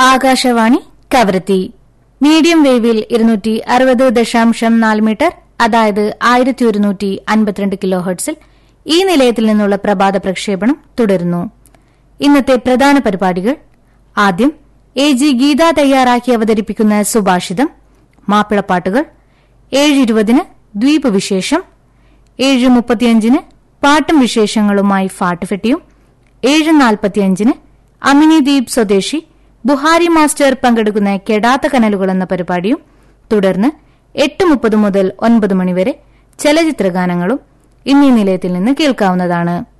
Akashvani Kavaratti medium വേവിൽ ഇരുന്നൂറ്റി അറുപത് ദശാംശം നാല് മീറ്റർ അതായത് ആയിരത്തി ഒരുന്നൂറ്റി അൻപത്തിരണ്ട് കിലോ ഹെർട്സിൽ ഈ നിലയത്തിൽ നിന്നുള്ള പ്രഭാത പ്രക്ഷേപണം തുടരുന്നു ഇന്നത്തെ പ്രധാന പരിപാടികൾ ആദ്യം എ ജി ഗീത തയ്യാറാക്കി അവതരിപ്പിക്കുന്ന സുഭാഷിതം മാപ്പിളപ്പാട്ടുകൾ ഏഴ് ഇരുപതിന് ദ്വീപ് വിശേഷം ഏഴ് മുപ്പത്തിയഞ്ചിന് പാട്ടും വിശേഷങ്ങളുമായി ഫാട്ടുഫെട്ടിയും ഏഴ് നാൽപ്പത്തിയഞ്ചിന് അമിനി ദ്വീപ് സ്വദേശി ബുഹാരി മാസ്റ്റർ പങ്കെടുക്കുന്ന കെടാത്ത കനലുകൾ എന്ന പരിപാടിയും തുടർന്ന് എട്ട് മുപ്പത് മുതൽ ഒൻപത് മണിവരെ ചലച്ചിത്ര ഗാനങ്ങളും ഇന്നീ നിലയത്തിൽ നിന്ന് കേൾക്കാവുന്നതാണ്